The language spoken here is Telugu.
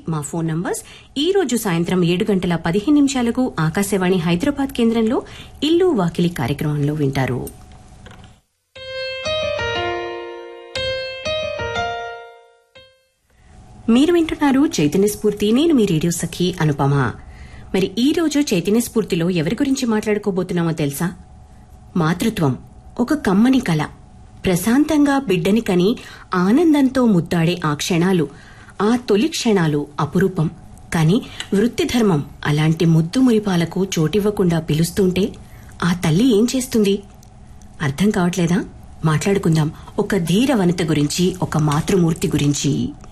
మా ఫోన్ నంబర్స్ ఈ రోజు సాయంత్రం ఏడు గంటల పదిహేను నిమిషాలకు ఆకాశవాణి హైదరాబాద్ కేంద్రంలో ఇల్లు వాకిలి కార్యక్రమంలో వింటారు మీరు వింటున్నారు చైతన్య స్ఫూర్తి నేను మీ రేడియో సఖి అనుపమ మరి ఈ రోజు చైతన్య స్ఫూర్తిలో ఎవరి గురించి మాట్లాడుకోబోతున్నామో తెలుసా మాతృత్వం ఒక కమ్మని కళ ప్రశాంతంగా బిడ్డని కని ఆనందంతో ముద్దాడే ఆ క్షణాలు ఆ తొలి క్షణాలు అపురూపం కాని వృత్తి ధర్మం అలాంటి ముద్దు మురిపాలకు చోటివ్వకుండా పిలుస్తుంటే ఆ తల్లి ఏం చేస్తుంది అర్థం కావట్లేదా మాట్లాడుకుందాం ఒక ధీర వనిత గురించి ఒక మాతృమూర్తి గురించి